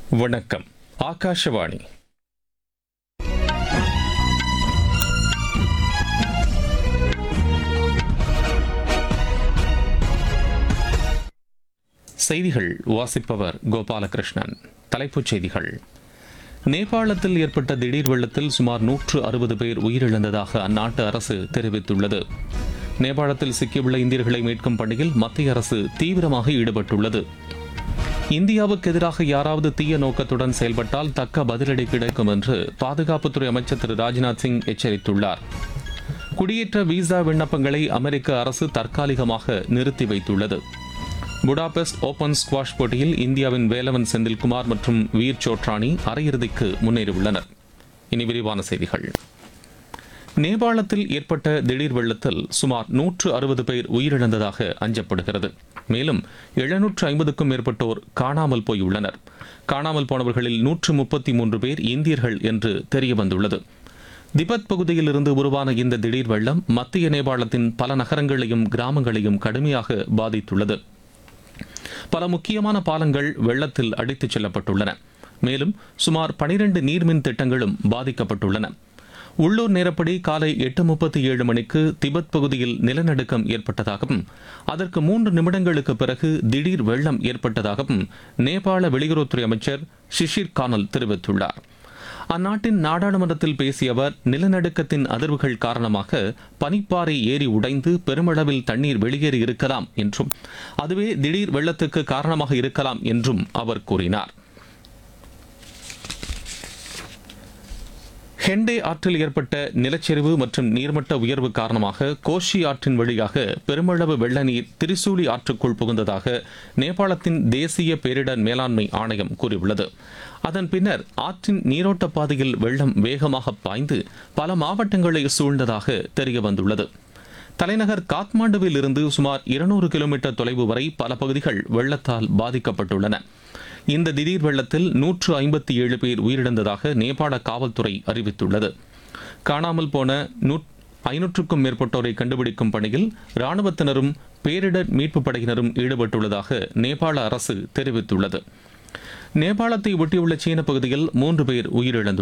வணக்கம் ஆகாஷவாணி செய்திகள் வாசிப்பவர் கோபாலகிருஷ்ணன் தலைப்புச் செய்திகள் நேபாளத்தில் ஏற்பட்ட திடீர் வெள்ளத்தில் சுமார் நூற்று அறுபது பேர் உயிரிழந்ததாக அந்நாட்டு அரசு தெரிவித்துள்ளது நேபாளத்தில் சிக்கியுள்ள இந்தியர்களை மீட்கும் பணியில் மத்திய அரசு தீவிரமாக ஈடுபட்டுள்ளது இந்தியாவுக்கு எதிராக யாராவது தீய நோக்கத்துடன் செயல்பட்டால் தக்க பதிலடி கிடைக்கும் என்று பாதுகாப்புத்துறை அமைச்சர் திரு ராஜ்நாத் சிங் எச்சரித்துள்ளார் குடியேற்ற விசா விண்ணப்பங்களை அமெரிக்க அரசு தற்காலிகமாக நிறுத்தி வைத்துள்ளது புடாபெஸ்ட் ஓபன் ஸ்குவாஷ் போட்டியில் இந்தியாவின் வேலவன் செந்தில்குமார் மற்றும் வீர் சோட்ரானி அரையிறுதிக்கு முன்னேறியுள்ளனர் இனி விரிவான செய்திகள் நேபாளத்தில் ஏற்பட்ட திடீர் வெள்ளத்தில் சுமார் நூற்று அறுபது பேர் உயிரிழந்ததாக அஞ்சப்படுகிறது மேலும் எழுநூற்று ஐம்பதுக்கும் மேற்பட்டோர் காணாமல் போயுள்ளனர் காணாமல் போனவர்களில் நூற்று முப்பத்தி மூன்று பேர் இந்தியர்கள் என்று தெரியவந்துள்ளது திபெத் பகுதியிலிருந்து உருவான இந்த திடீர் வெள்ளம் மத்திய நேபாளத்தின் பல நகரங்களையும் கிராமங்களையும் கடுமையாக பாதித்துள்ளது பல முக்கியமான பாலங்கள் வெள்ளத்தில் அடித்துச் செல்லப்பட்டுள்ளன மேலும் சுமார் பனிரெண்டு நீர்மின் திட்டங்களும் பாதிக்கப்பட்டுள்ளன உள்ளூர் நேரப்படி காலை எட்டு முப்பத்தி ஏழு மணிக்கு திபெத் பகுதியில் நிலநடுக்கம் ஏற்பட்டதாகவும் அதற்கு மூன்று நிமிடங்களுக்கு பிறகு திடீர் வெள்ளம் ஏற்பட்டதாகவும் நேபாள வெளியுறவுத்துறை அமைச்சர் ஷிஷிர் கானல் தெரிவித்துள்ளார் அந்நாட்டின் நாடாளுமன்றத்தில் பேசிய அவர் நிலநடுக்கத்தின் அதிர்வுகள் காரணமாக பனிப்பாறை ஏறி உடைந்து பெருமளவில் தண்ணீர் வெளியேறி இருக்கலாம் என்றும் அதுவே திடீர் வெள்ளத்துக்கு காரணமாக இருக்கலாம் என்றும் அவர் கூறினார் ஹெண்டே ஆற்றில் ஏற்பட்ட நிலச்சரிவு மற்றும் நீர்மட்ட உயர்வு காரணமாக கோஷி ஆற்றின் வழியாக பெருமளவு வெள்ள நீர் திரிசூலி ஆற்றுக்குள் புகுந்ததாக நேபாளத்தின் தேசிய பேரிடர் மேலாண்மை ஆணையம் கூறியுள்ளது அதன் பின்னர் ஆற்றின் நீரோட்ட பாதையில் வெள்ளம் வேகமாக பாய்ந்து பல மாவட்டங்களை சூழ்ந்ததாக தெரிய வந்துள்ளது தலைநகர் காத்மாண்டுவில் இருந்து சுமார் இருநூறு கிலோமீட்டர் தொலைவு வரை பல பகுதிகள் வெள்ளத்தால் பாதிக்கப்பட்டுள்ளன இந்த திடீர் வெள்ளத்தில் நூற்று ஐம்பத்தி ஏழு பேர் உயிரிழந்ததாக நேபாள காவல்துறை அறிவித்துள்ளது காணாமல் போன ஐநூற்றுக்கும் மேற்பட்டோரை கண்டுபிடிக்கும் பணியில் ராணுவத்தினரும் பேரிடர் மீட்புப் படையினரும் ஈடுபட்டுள்ளதாக நேபாள அரசு தெரிவித்துள்ளது நேபாளத்தை ஒட்டியுள்ள சீன பகுதியில் மூன்று பேர் உயிரிழந்துள்ளனர்